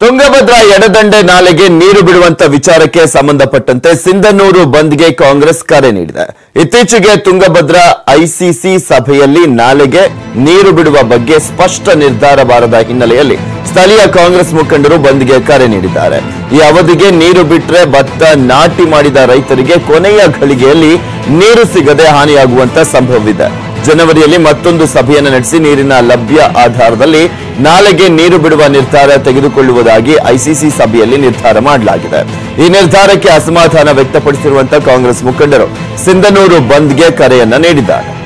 ತುಂಗಭದ್ರಾ ಎಡದಂಡೆ ನಾಲೆಗೆ ನೀರು ಬಿಡುವಂತ ವಿಚಾರಕ್ಕೆ ಸಂಬಂಧಪಟ್ಟಂತೆ ಸಿಂಧನೂರು ಬಂದ್ಗೆ ಕಾಂಗ್ರೆಸ್ ಕರೆ ನೀಡಿದೆ ಇತ್ತೀಚೆಗೆ ತುಂಗಭದ್ರಾ ಐಸಿಸಿ ಸಭೆಯಲ್ಲಿ ನಾಲೆಗೆ ನೀರು ಬಿಡುವ ಬಗ್ಗೆ ಸ್ಪಷ್ಟ ನಿರ್ಧಾರ ಬಾರದ ಹಿನ್ನೆಲೆಯಲ್ಲಿ ಸ್ಥಳೀಯ ಕಾಂಗ್ರೆಸ್ ಮುಖಂಡರು ಬಂದ್ಗೆ ಕರೆ ನೀಡಿದ್ದಾರೆ ಈ ಅವಧಿಗೆ ನೀರು ಬಿಟ್ರೆ ಭತ್ತ ನಾಟಿ ಮಾಡಿದ ರೈತರಿಗೆ ಕೊನೆಯ ಘಳಿಗೆಯಲ್ಲಿ ನೀರು ಸಿಗದೆ ಹಾನಿಯಾಗುವಂತ ಸಂಭವವಿದೆ ಜನವರಿಯಲ್ಲಿ ಮತ್ತೊಂದು ಸಭೆಯನ್ನು ನಡೆಸಿ ನೀರಿನ ಲಭ್ಯ ಆಧಾರದಲ್ಲಿ ನಾಲೆಗೆ ನೀರು ಬಿಡುವ ನಿರ್ಧಾರ ತೆಗೆದುಕೊಳ್ಳುವುದಾಗಿ ಐಸಿಸಿ ಸಭೆಯಲ್ಲಿ ನಿರ್ಧಾರ ಮಾಡಲಾಗಿದೆ ಈ ನಿರ್ಧಾರಕ್ಕೆ ಅಸಮಾಧಾನ ವ್ಯಕ್ತಪಡಿಸಿರುವಂತಹ ಕಾಂಗ್ರೆಸ್ ಮುಖಂಡರು ಸಿಂಧನೂರು ಬಂದ್ಗೆ ಕರೆಯನ್ನ ನೀಡಿದ್ದಾರೆ